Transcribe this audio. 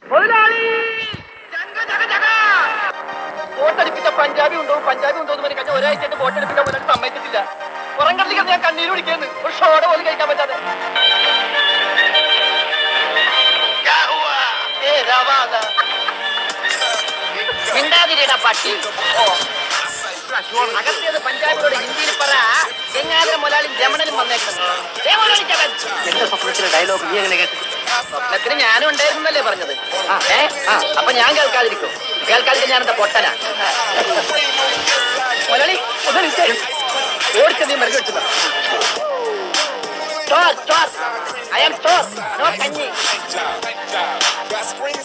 മുതലാളി ബോട്ടടിപ്പിച്ച പഞ്ചാബി ഉണ്ടോ പഞ്ചാബി ഉണ്ടോ എന്ന് പറഞ്ഞ് കഴിഞ്ഞ ഒരാഴ്ചയായിട്ട് ബോട്ടടിപ്പിക്കാൻ മുതലാളി സമ്മതിച്ചിട്ടില്ല പുറം കടലിൽ ഞാൻ കണ്ണീര് പിടിക്കുന്നു ഒരു ഷോടെ പോലും കഴിക്കാൻ പറ്റാതെ ഏ, രവാദ. മിണ്ടാതിരിടാ പട്ടി ഓ അകത്തേത് പഞ്ചാബിനോട് ഹിന്ദിയിൽ പറ ചെങ്ങാതിര മുതലാളി രമണനും വന്നേക്കുന്നു ദേ മുതലാളി ചവൻ. എന്റെ സ്വപ്നത്തിലെ ഡയലോഗ് നീ എങ്ങനെ കേട്ടു സ്വപ്നത്തിന് ഞാനും ഉണ്ടായിരുന്നല്ലേ പറഞ്ഞത് ഏ ആ അപ്പൊ ഞാൻ കേൾക്കാതിരിക്കും കേൾക്കാതിരിക്കും ഞാൻ എന്താ പൊട്ടനാ മുതലാളി മുതലാളി ഓടിച്ച നീ മരുന്ന് വെച്ചു store store I am store നോ കഞ്ഞി